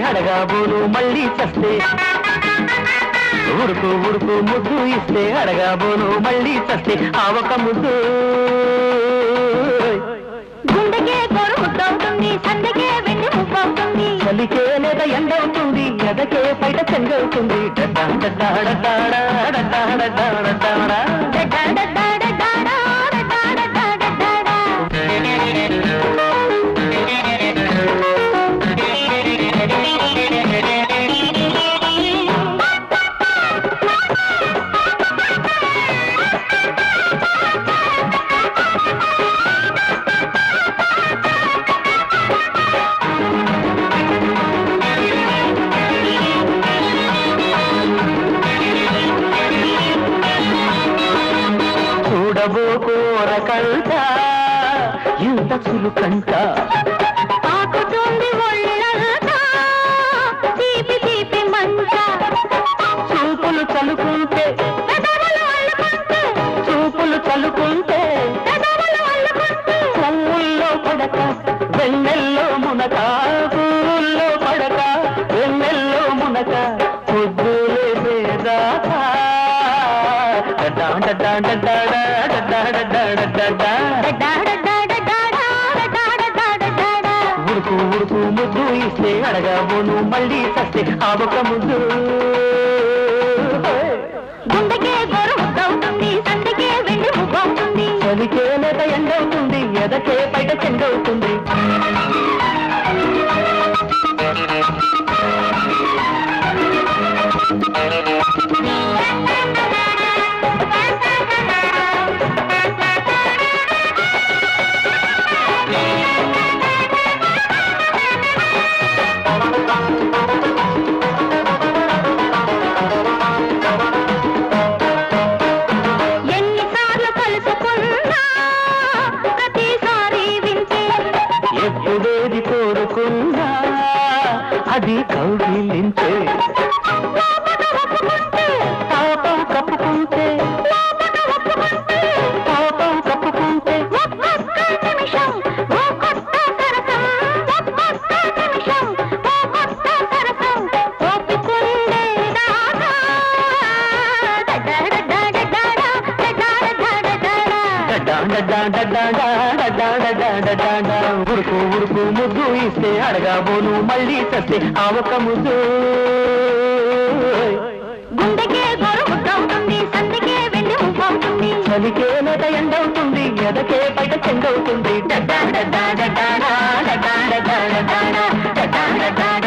అడగాబోను మళ్ళీ చస్తే ఉడుకు ఉడుకు ముద్దు ఇస్తే అడగాబోను మళ్ళీ చస్తే ఆ ఒక ముద్దు గుండెకే గోరు ముద్దవుతుంది సందకే వెండి ముప్పవుతుంది చలికే లేదా ఎండవుతుంది ఎదకే బయట చెంగవుతుంది డడ్డా డడ్డా డడ్డా డడ్డా డడ్డా డడ్డా చూడబో కోరకంట ఇంత చులుకంట పాకుతుంది ఒళ్ళంతా తీపి తీపి మంట చూపులు చలుకుంటే పెదవులు అల్లుకుంటే చూపులు చలుకుంటే పెదవులు అల్లుకుంటే పువ్వుల్లో పడక వెన్నెల్లో మునక పువ్వుల్లో పడక వెన్నెల్లో మునక పొద్దులే పేదాకా డడ్డా డడ్డా డడ్డా డడ్డా డడ్డా డడ్డా ఉడుకు ఉడుకు ముద్దు ఇస్తే అడగబోను మళ్ళీ చస్తే ఆ ఒక ముద్దు గుండెకే గోరు ముద్దవుతుంది సందకే వెండి ముగ్గవుతుంది చలికే లేక ఎండవుతుంది ఎదకే బయట చెండవుతుంది ఎన్నిసార్లు కలుసుకున్నా ప్రతిసారి వింటే ఎప్పుడేది కోరుకున్నా అది కౌగిలించే లోపల ఒప్పుకుంటే పాపం కప్పుకుంటే లోపల ఒప్పుకుంటే పాపం కప్పుకుంటే ఒక్కొక్క నిమిషం ఓ కొత్త సరసం ఒక్కొక్క నిమిషం ఓ కొత్త సరసం ఓపికుండేదాకా డడ్డడడ్డడడ్డడా, డడ్డడడ్డడడ్డడా. డడ్డా డడ్డా డడ్డా డడ్డా డడ్డా డడ్డా డా. ఉడుకు ఉడుకు ముద్దు ఇస్తే అడగాబోను మళ్ళీ చస్తే ఆ ఒక ముద్దు గుండెకే గోరు ముద్దవుతుంది సందికే వెండి ముప్పవుతుంది చలికే లేక ఎండవుతుంది ఎదకే బయట చెండవుతుంది డడ్డా డడ్డా డడ్డా డా, డడ్డా డడ్డా డడ్డా డా, డడ్డా డడ్డా